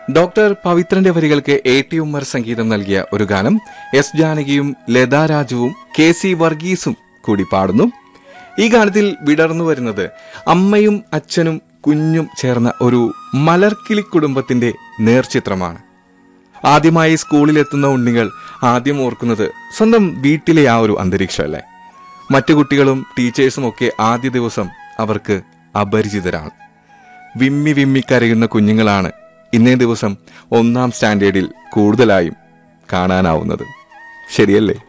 doctor പവിത്രന്റെ വരികൾക്ക് A T Ummer സംഗീതം നൽകിയ ഒരു ഗാനം എസ് ജാനകിയും ലതാ രാജുവും കെ സി വർഗീസും കൂടി പാടുന്നു ഈ ഗാനത്തിൽ വിടർന്നു വരുന്നത് അമ്മയും അച്ഛനും കുഞ്ഞും ചേർന്ന ഒരു മലർക്കിളി കുടുംബത്തിന്റെ നേർചിത്രമാണ് ആദ്യമായി സ്കൂളിലെത്തുന്ന ഉണ്ണികൾ ആദ്യം ഓർക്കുന്നത് സ്വന്തം വീട്ടിലെ ആ ഒരു അന്തരീക്ഷമല്ലേ മറ്റു കുട്ടികളും ടീച്ചേഴ്സും ഒക്കെ ആദ്യ ദിവസം അവർക്ക് അപരിചിതരാണ് വിമ്മി വിമ്മി കരയുന്ന കുഞ്ഞുങ്ങളാണ് ഇന്നേ ദിവസം ഒന്നാം സ്റ്റാൻഡേർഡിൽ കൂടുതലായും കാണാനാവുന്നത് ശരിയല്ലേ